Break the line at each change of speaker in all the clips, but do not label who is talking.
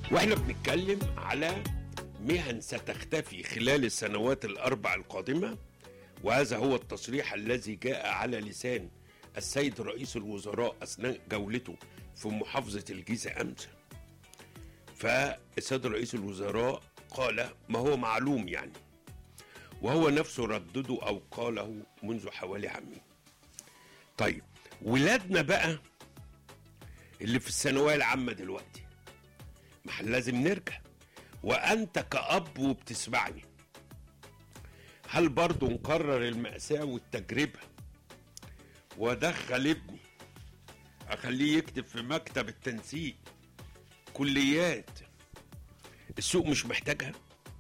واحنا بنتكلم على مهن ستختفي خلال السنوات الاربع القادمه وهذا هو التصريح الذي جاء على لسان السيد رئيس الوزراء اثناء جولته في محافظه الجيزه امس فالسيد رئيس الوزراء قال ما هو معلوم يعني وهو نفسه ردده او قاله منذ حوالي عامين طيب ولادنا بقى اللي في الثانويه العامه دلوقتي ما احنا لازم نرجع وانت كاب وبتسمعني هل برضو نكرر المأساة والتجربة وادخل ابني اخليه يكتب في مكتب التنسيق كليات السوق مش محتاجها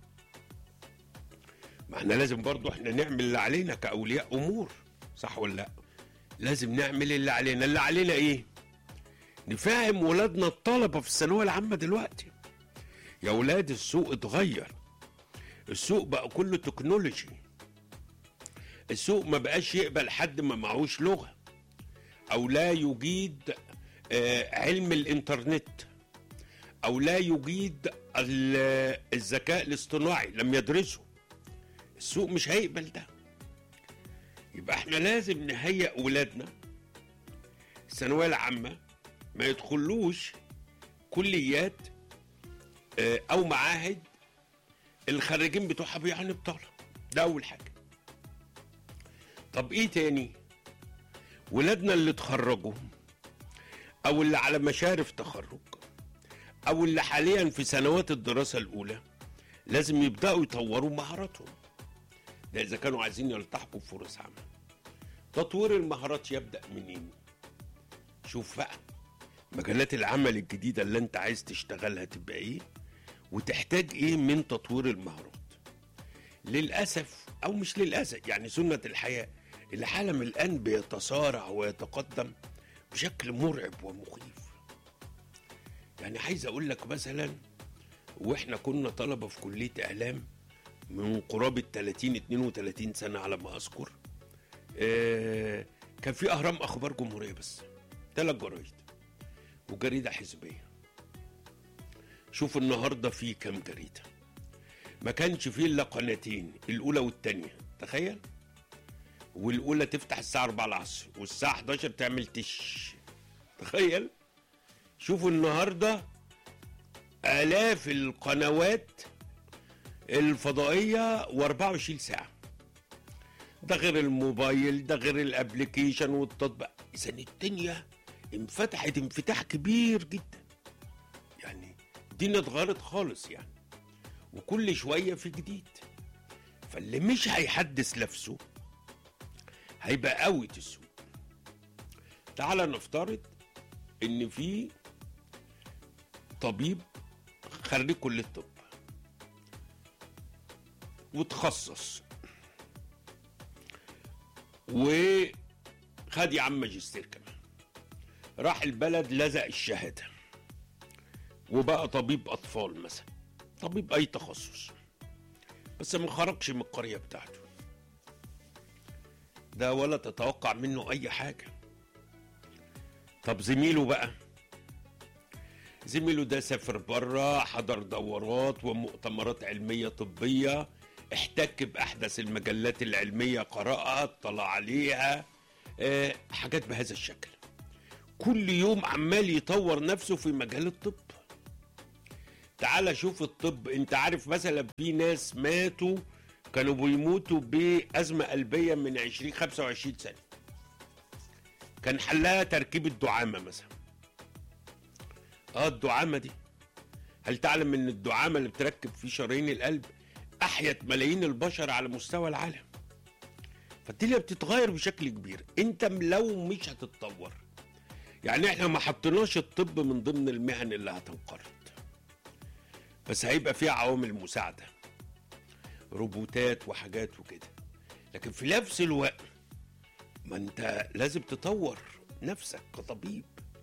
ما احنا لازم برضو احنا نعمل اللي علينا كأولياء امور صح ولا لا لازم نعمل اللي علينا اللي علينا ايه نفهم ولادنا الطلبة في الثانوية العامة دلوقتي يا ولاد السوق اتغير السوق بقى كله تكنولوجي السوق ما بقاش يقبل حد ما معهوش لغة أو لا يجيد آه، علم الإنترنت أو لا يجيد ال- الذكاء الاصطناعي لم يدرسه السوق مش هيقبل ده يبقى احنا لازم نهيئ ولادنا الثانوية العامة ما يدخلوش كليات آه، او معاهد الخريجين بتوعها بيعني بطاله ده اول حاجه طب ايه تاني ولادنا اللي اتخرجوا او اللي على مشارف تخرج او اللي حاليا في سنوات الدراسه الاولى لازم يبداوا يطوروا مهاراتهم ده اذا كانوا عايزين يلتحقوا بفرص عمل تطوير المهارات يبدا منين شوف بقى مجالات العمل الجديده اللي انت عايز تشتغلها تبقى ايه وتحتاج ايه من تطوير المهارات للاسف او مش للاسف يعني سنه الحياه العالم الان بيتسارع ويتقدم بشكل مرعب ومخيف يعني عايز اقول لك مثلا واحنا كنا طلبه في كليه اعلام من قرابه 30 32 سنه على ما اذكر آه كان في اهرام اخبار جمهوريه بس ثلاث جرايد وجريده حزبيه شوف النهارده في كام جريده ما كانش فيه الا قناتين الاولى والثانيه تخيل والاولى تفتح الساعه 4 العصر والساعه 11 تعمل تش تخيل شوفوا النهارده الاف القنوات الفضائيه و24 ساعه ده غير الموبايل ده غير الابلكيشن والتطبيق اذا الدنيا انفتحت انفتاح كبير جدا يعني الدنيا اتغيرت خالص يعني وكل شويه في جديد فاللي مش هيحدث نفسه هيبقى قوي السوق تعال نفترض ان في طبيب خريج كليه الطب وتخصص وخد يا عم ماجستير كمان راح البلد لزق الشهاده وبقى طبيب اطفال مثلا طبيب اي تخصص بس ما خرجش من القريه بتاعته ده ولا تتوقع منه اي حاجه طب زميله بقى زميله ده سافر بره حضر دورات ومؤتمرات علميه طبيه احتك باحدث المجلات العلميه قراها اطلع عليها اه حاجات بهذا الشكل كل يوم عمال يطور نفسه في مجال الطب تعال شوف الطب انت عارف مثلا في ناس ماتوا كانوا بيموتوا بأزمة قلبية من 20 25 سنة كان حلها تركيب الدعامة مثلا اه الدعامة دي هل تعلم ان الدعامة اللي بتركب في شرايين القلب احيت ملايين البشر على مستوى العالم فالدنيا بتتغير بشكل كبير انت لو مش هتتطور يعني احنا ما حطيناش الطب من ضمن المهن اللي هتنقرض بس هيبقى فيها عوامل مساعده روبوتات وحاجات وكده لكن في نفس الوقت ما انت لازم تطور نفسك كطبيب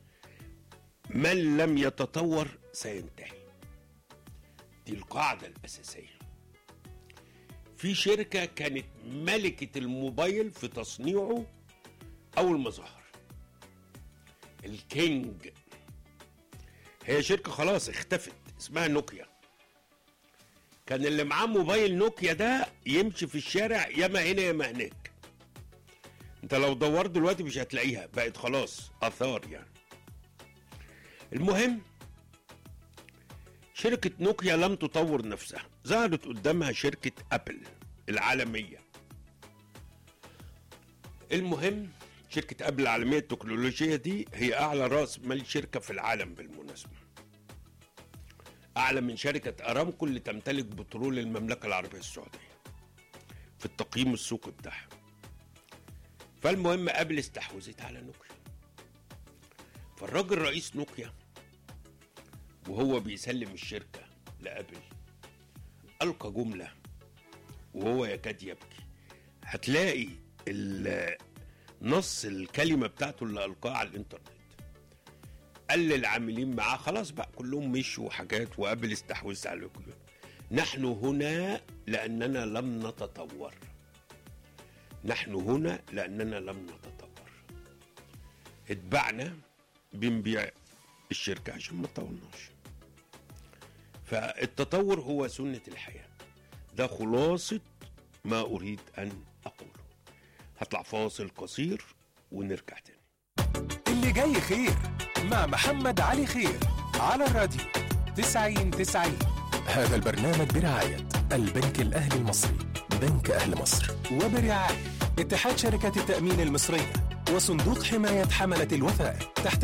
من لم يتطور سينتهي دي القاعدة الأساسية في شركة كانت ملكة الموبايل في تصنيعه أول ما ظهر الكينج هي شركه خلاص اختفت اسمها نوكيا كان اللي معاه موبايل نوكيا ده يمشي في الشارع ياما هنا ياما هناك انت لو دورت دلوقتي مش هتلاقيها بقت خلاص اثار يعني المهم شركة نوكيا لم تطور نفسها ظهرت قدامها شركة أبل العالمية المهم شركة أبل العالمية التكنولوجية دي هي أعلى رأس مال شركة في العالم بالمناسبة أعلى من شركة أرامكو اللي تمتلك بترول المملكة العربية السعودية في التقييم السوقي بتاعها فالمهم أبل استحوذت على نوكيا فالراجل رئيس نوكيا وهو بيسلم الشركة لأبل ألقى جملة وهو يكاد يبكي هتلاقي ال- نص الكلمة بتاعته اللي ألقاها على الإنترنت قال للعاملين معاه خلاص بقى كلهم مشوا حاجات وقبل استحوذ على كلهم نحن هنا لأننا لم نتطور نحن هنا لأننا لم نتطور اتبعنا بنبيع الشركة عشان ما تطورناش فالتطور هو سنة الحياة ده خلاصة ما أريد أن أقوله هطلع فاصل قصير ونرجع تاني
اللي جاي خير مع محمد علي خير على الراديو 90 90 هذا البرنامج برعاية البنك الأهلي المصري بنك أهل مصر وبرعاية اتحاد شركات التأمين المصرية وصندوق حماية حملة الوثائق تحت